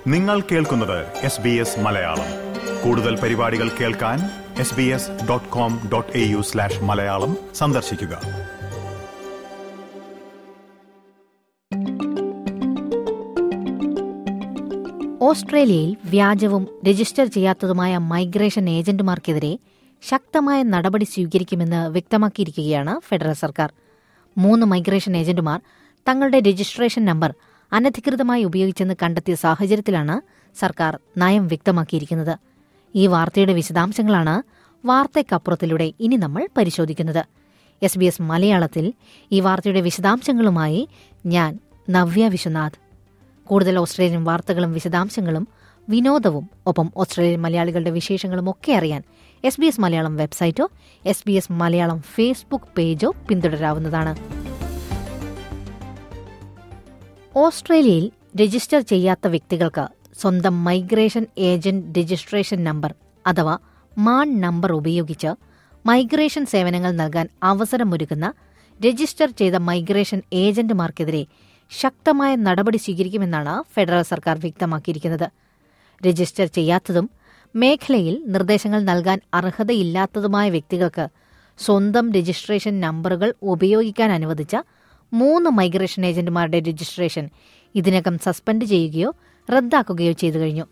നിങ്ങൾ കേൾക്കുന്നത് S B S Malayalam കൂടുതൽ പരിപാടികൾ കേൾക്കാൻ S B S dot com dot A U slash Malayalam സന്ദർശിക്കുക ഓസ്ട്രേലിയയിൽ വ്യാജവും രജിസ്റ്റർ ചെയ്യാത്തതുമായ മൈഗ്രേഷൻ ഏജന്റുമാർക്കെതിരെ ശക്തമായ നടപടി സ്വീകരിക്കുമെന്ന് വ്യക്തമാക്കിയിരിക്കുകയാണ് ഫെഡറൽ സർക്കാർ മൂന്ന് മൈഗ്രേഷൻ ഏജന്റുമാർ തങ്ങളുടെ രജിസ്ട്രേഷൻ നമ്പർ അനധികൃതമായി ഉപയോഗിച്ചെന്ന് കണ്ടെത്തിയ സാഹചര്യത്തിലാണ് സർക്കാർ നയം വ്യക്തമാക്കിയിരിക്കുന്നത് ഈ വാർത്തയുടെ വിശദാംശങ്ങളാണ് വാർത്തയ്ക്കപ്പുറത്തിലൂടെ ഇനി നമ്മൾ പരിശോധിക്കുന്നത് എസ് ബി എസ് മലയാളത്തിൽ ഈ വാർത്തയുടെ വിശദാംശങ്ങളുമായി ഞാൻ നവ്യ വിശ്വനാഥ് കൂടുതൽ ഓസ്ട്രേലിയൻ വാർത്തകളും വിശദാംശങ്ങളും വിനോദവും ഒപ്പം ഓസ്ട്രേലിയൻ മലയാളികളുടെ വിശേഷങ്ങളും ഒക്കെ അറിയാൻ എസ് ബി എസ് മലയാളം വെബ്സൈറ്റോ S B S Malayalam Facebook പേജോ പിന്തുടരാവുന്നതാണ് ഓസ്ട്രേലിയയിൽ രജിസ്റ്റർ ചെയ്യാത്ത വ്യക്തികൾക്ക് സ്വന്തം മൈഗ്രേഷൻ ഏജന്റ് രജിസ്ട്രേഷൻ നമ്പർ അഥവാ മാൺ നമ്പർ ഉപയോഗിച്ച് മൈഗ്രേഷൻ സേവനങ്ങൾ നൽകാൻ അവസരമൊരുക്കുന്ന രജിസ്റ്റർ ചെയ്ത മൈഗ്രേഷൻ ഏജന്റുമാർക്കെതിരെ ശക്തമായ നടപടി സ്വീകരിക്കുമെന്നാണ് ഫെഡറൽ സർക്കാർ വ്യക്തമാക്കിയിരിക്കുന്നത് രജിസ്റ്റർ ചെയ്യാത്തതും മേഖലയിൽ നിർദ്ദേശങ്ങൾ നൽകാൻ അർഹതയില്ലാത്തതുമായ വ്യക്തികൾക്ക് സ്വന്തം രജിസ്ട്രേഷൻ നമ്പറുകൾ ഉപയോഗിക്കാൻ അനുവദിച്ച മൂന്ന് മൈഗ്രേഷൻ ഏജന്റുമാരുടെ രജിസ്ട്രേഷൻ ഇതിനകം സസ്പെൻഡ് ചെയ്യുകയോ റദ്ദാക്കുകയോ ചെയ്തു കഴിഞ്ഞു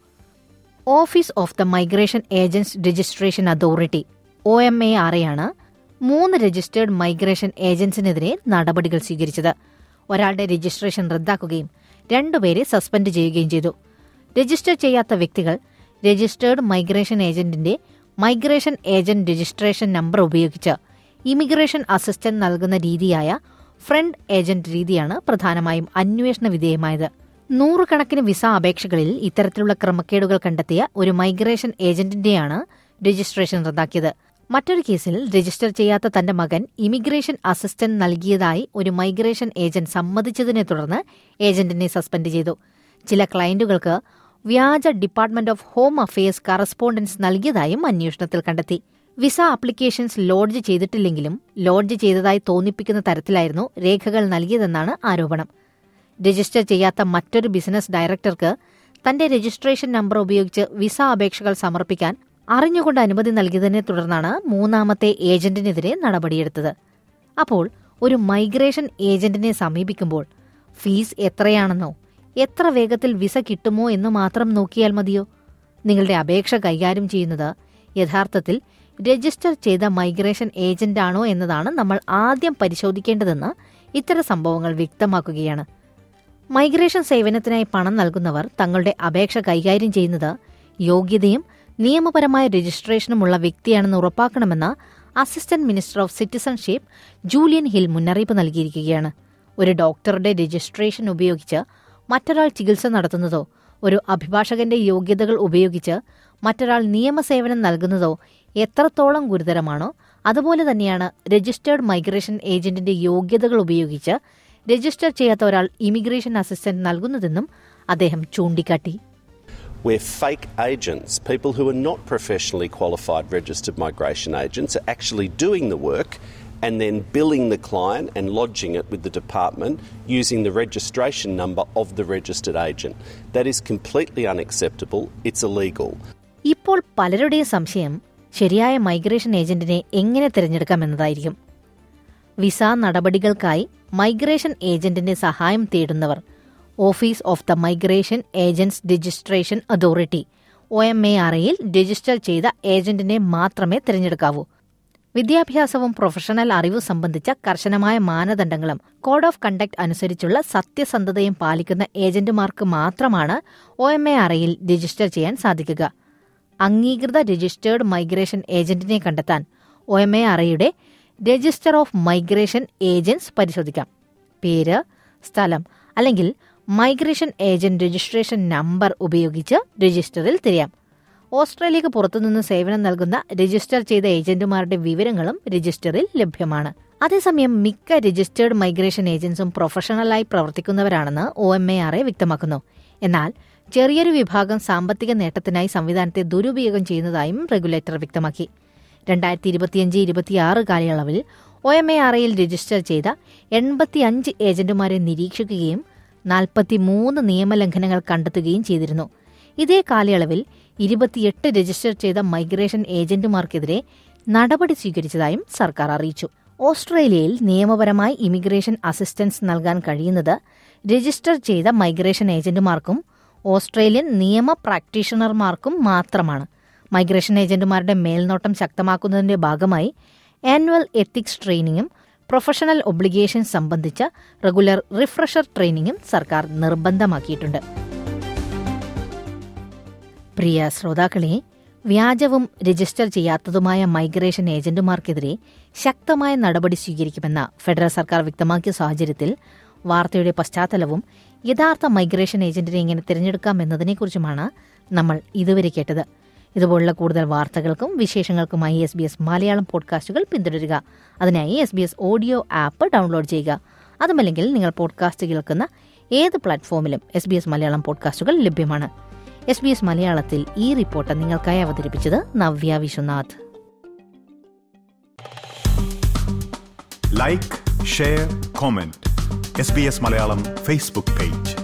Office of the Migration Agents Registration Authority O M A ആറെയാണ് മൂന്ന് രജിസ്റ്റേർഡ് മൈഗ്രേഷൻ ഏജൻസിനെതിരെ നടപടികൾ സ്വീകരിച്ചത് ഒരാളുടെ രജിസ്ട്രേഷൻ റദ്ദാക്കുകയും രണ്ടുപേരെ സസ്പെൻഡ് ചെയ്യുകയും ചെയ്തു രജിസ്റ്റർ ചെയ്യാത്ത വ്യക്തികൾ രജിസ്റ്റേർഡ് മൈഗ്രേഷൻ ഏജന്റിന്റെ മൈഗ്രേഷൻ ഏജന്റ് രജിസ്ട്രേഷൻ നമ്പർ ഉപയോഗിച്ച് ഇമിഗ്രേഷൻ അസിസ്റ്റന്റ് നൽകുന്ന രീതിയായ ഫ്രണ്ട് ഏജന്റ് രീതിയാണ് പ്രധാനമായും അന്വേഷണ വിധേയമായത് നൂറുകണക്കിന് വിസ അപേക്ഷകളിൽ ഇത്തരത്തിലുള്ള ക്രമക്കേടുകൾ കണ്ടെത്തിയ ഒരു മൈഗ്രേഷൻ ഏജന്റിന്റെയാണ് രജിസ്ട്രേഷൻ റദ്ദാക്കിയത് മറ്റൊരു കേസിൽ രജിസ്റ്റർ ചെയ്യാത്ത തന്റെ മകൻ ഇമിഗ്രേഷൻ അസിസ്റ്റന്റ് നൽകിയതായി ഒരു മൈഗ്രേഷൻ ഏജന്റ് സമ്മതിച്ചതിനെ തുടർന്ന് ഏജന്റിനെ സസ്പെൻഡ് ചെയ്തു ചില ക്ലയന്റുകൾക്ക് വ്യാജ Department of Home Affairs correspondence നൽകിയതായും അന്വേഷണത്തിൽ കണ്ടെത്തി വിസ ആപ്ലിക്കേഷൻസ് ലോഡ്ജ് ചെയ്തിട്ടില്ലെങ്കിലും ലോഡ്ജ് ചെയ്തതായി തോന്നിപ്പിക്കുന്ന തരത്തിലായിരുന്നു രേഖകൾ നൽകിയതെന്നാണ് ആരോപണം രജിസ്റ്റർ ചെയ്യാത്ത മറ്റൊരു ബിസിനസ് ഡയറക്ടർക്ക് തന്റെ രജിസ്ട്രേഷൻ നമ്പർ ഉപയോഗിച്ച് വിസ അപേക്ഷകൾ സമർപ്പിക്കാൻ അറിഞ്ഞുകൊണ്ട് അനുമതി നൽകിയതിനെ തുടർന്നാണ് മൂന്നാമത്തെ ഏജന്റിനെതിരെ നടപടിയെടുത്തത് അപ്പോൾ ഒരു മൈഗ്രേഷൻ ഏജന്റിനെ സമീപിക്കുമ്പോൾ ഫീസ് എത്രയാണെന്നോ എത്ര വേഗത്തിൽ വിസ കിട്ടുമോ എന്ന് മാത്രം നോക്കിയാൽ മതിയോ നിങ്ങളുടെ അപേക്ഷ കൈകാര്യം ചെയ്യുന്നത് യഥാർത്ഥത്തിൽ രജിസ്റ്റർ ചെയ്ത മൈഗ്രേഷൻ ഏജന്റാണോ എന്നതാണ് നമ്മൾ ആദ്യം പരിശോധിക്കേണ്ടതെന്ന് ഇത്തരം സംഭവങ്ങൾ വ്യക്തമാക്കുകയാണ് മൈഗ്രേഷൻ സേവനത്തിനായി പണം നൽകുന്നവർ തങ്ങളുടെ അപേക്ഷ കൈകാര്യം ചെയ്യുന്നത് യോഗ്യതയും നിയമപരമായ രജിസ്ട്രേഷനുമുള്ള വ്യക്തിയാണെന്ന് ഉറപ്പാക്കണമെന്ന് Assistant Minister of Citizenship Julian Hill മുന്നറിയിപ്പ് നൽകിയിരിക്കുകയാണ് ഒരു ഡോക്ടറുടെ രജിസ്ട്രേഷൻ ഉപയോഗിച്ച് മറ്റൊരാൾ ചികിത്സ നടത്തുന്നതോ ഒരു അഭിഭാഷകന്റെ യോഗ്യതകൾ ഉപയോഗിച്ച് മറ്റൊരാൾ നിയമസേവനം നൽകുന്നതോ എത്രത്തോളം ഗുരുതരമാണോ അതുപോലെ തന്നെയാണ് രജിസ്റ്റേർഡ് മൈഗ്രേഷൻ ഏജന്റിന്റെ യോഗ്യതകൾ ഉപയോഗിച്ച് രജിസ്റ്റർ ചെയ്യാത്ത ഒരാൾ ഇമിഗ്രേഷൻ അസിസ്റ്റന്റ് നൽകുന്നതെന്നും അദ്ദേഹം ചൂണ്ടിക്കാട്ടി where fake agents, people who are not professionally qualified registered migration agents, are actually doing the work and then billing the client and lodging it with the department using the registration number of the registered agent. That is completely unacceptable. It's illegal. ഇപ്പോൾ പലരുടെയും സംശയം ശരിയായ migration ഏജന്റിനെ എങ്ങനെ തിരഞ്ഞെടുക്കാം എന്നതായിരിക്കും visa നടപടികൾക്കായി migration ഏജന്റിന്റെ സഹായം തേടുന്നവർ Office of the Migration Agents Registration Authority O M A R എയിൽ രജിസ്റ്റർ ചെയ്ത ഏജന്റിനെ മാത്രമേ തിരഞ്ഞെടുക്കാവൂ വിദ്യാഭ്യാസവും പ്രൊഫഷണൽ അറിവും സംബന്ധിച്ച കർശനമായ മാനദണ്ഡങ്ങളും കോഡ് ഓഫ് കണ്ടക്ട് അനുസരിച്ചുള്ള സത്യസന്ധതയും പാലിക്കുന്ന ഏജന്റുമാർക്ക് മാത്രമാണ് ഒ എം എ ആർ എയിൽ രജിസ്റ്റർ ചെയ്യാൻ സാധിക്കുക അംഗീകൃത രജിസ്റ്റേർഡ് മൈഗ്രേഷൻ ഏജന്റിനെ കണ്ടെത്താൻ ഒ എം എ ആർഐയുടെ രജിസ്റ്റർ ഓഫ് മൈഗ്രേഷൻ ഏജന്റ്സ് പരിശോധിക്കാം പേര് സ്ഥലം അല്ലെങ്കിൽ മൈഗ്രേഷൻ ഏജന്റ് രജിസ്ട്രേഷൻ നമ്പർ ഉപയോഗിച്ച് രജിസ്റ്ററിൽ തിരയാം ഓസ്ട്രേലിയക്ക് പുറത്തുനിന്ന് സേവനം നൽകുന്ന രജിസ്റ്റർ ചെയ്ത ഏജന്റുമാരുടെ വിവരങ്ങളും രജിസ്റ്ററിൽ ലഭ്യമാണ് അതേസമയം മിക്ക രജിസ്റ്റേർഡ് മൈഗ്രേഷൻ ഏജൻസും പ്രൊഫഷണലായി പ്രവർത്തിക്കുന്നവരാണെന്ന് O M A R A വ്യക്തമാക്കുന്നു എന്നാൽ ചെറിയൊരു വിഭാഗം സാമ്പത്തിക നേട്ടത്തിനായി സംവിധാനത്തെ ദുരുപയോഗം ചെയ്യുന്നതായും റെഗുലേറ്റർ വ്യക്തമാക്കി രണ്ടായിരത്തി ഇരുപത്തിയഞ്ച് ഇരുപത്തിയാറ് കാലയളവിൽ ഒ എം എ ആർ എയിൽ രജിസ്റ്റർ ചെയ്ത എൺപത്തിയഞ്ച് ഏജന്റുമാരെ നിരീക്ഷിക്കുകയും നാൽപ്പത്തിമൂന്ന് നിയമലംഘനങ്ങൾ കണ്ടെത്തുകയും ചെയ്തിരുന്നു ഇതേ കാലയളവിൽ ഇരുപത്തിയെട്ട് രജിസ്റ്റർ ചെയ്ത മൈഗ്രേഷൻ ഏജന്റുമാർക്കെതിരെ നടപടി സ്വീകരിച്ചതായും സർക്കാർ അറിയിച്ചു ഓസ്ട്രേലിയയിൽ നിയമപരമായി ഇമിഗ്രേഷൻ അസിസ്റ്റൻസ് നൽകാൻ കഴിയുന്നത് രജിസ്റ്റർ ചെയ്ത മൈഗ്രേഷൻ ഏജന്റുമാർക്കും ഓസ്ട്രേലിയൻ നിയമ പ്രാക്ടീഷണർമാർക്കും മാത്രമാണ് മൈഗ്രേഷൻ ഏജന്റുമാരുടെ മേൽനോട്ടം ശക്തമാക്കുന്നതിന്റെ ഭാഗമായി ആനുവൽ എത്തിക്സ് ട്രെയിനിങ്ങും പ്രൊഫഷണൽ ഒബ്ലിഗേഷൻ സംബന്ധിച്ച റെഗുലർ റിഫ്രഷർ ട്രെയിനിങ്ങും സർക്കാർ നിർബന്ധമാക്കിയിട്ടുണ്ട് പ്രിയ ശ്രോതാക്കളെ വ്യാജവും രജിസ്റ്റർ ചെയ്യാത്തതുമായ മൈഗ്രേഷൻ ഏജന്റുമാർക്കെതിരെ ശക്തമായ നടപടി സ്വീകരിക്കുമെന്ന ഫെഡറൽ സർക്കാർ വ്യക്തമാക്കിയ സാഹചര്യത്തിൽ വാർത്തയുടെ പശ്ചാത്തലവും യഥാർത്ഥ മൈഗ്രേഷൻ ഏജന്റിനെ എങ്ങനെ തിരഞ്ഞെടുക്കാം എന്നതിനെക്കുറിച്ചുമാണ് നമ്മൾ ഇതുവരെ കേട്ടത് ഇതുപോലുള്ള കൂടുതൽ വാർത്തകൾക്കും വിശേഷങ്ങൾക്കുമായി എസ് ബി എസ് മലയാളം പോഡ്കാസ്റ്റുകൾ പിന്തുടരുക അതിനായി S B S audio app download ചെയ്യുക അതുമല്ലെങ്കിൽ നിങ്ങൾ പോഡ്കാസ്റ്റ് കേൾക്കുന്ന ഏത് പ്ലാറ്റ്ഫോമിലും എസ് ബി എസ് മലയാളം പോഡ്കാസ്റ്റുകൾ ലഭ്യമാണ് എസ് ബി എസ് മലയാളത്തിൽ ഈ റിപ്പോർട്ട് നിങ്ങൾക്കായി അവതരിപ്പിച്ചത് Navya Viswanath like share comment S B S Malayalam Facebook page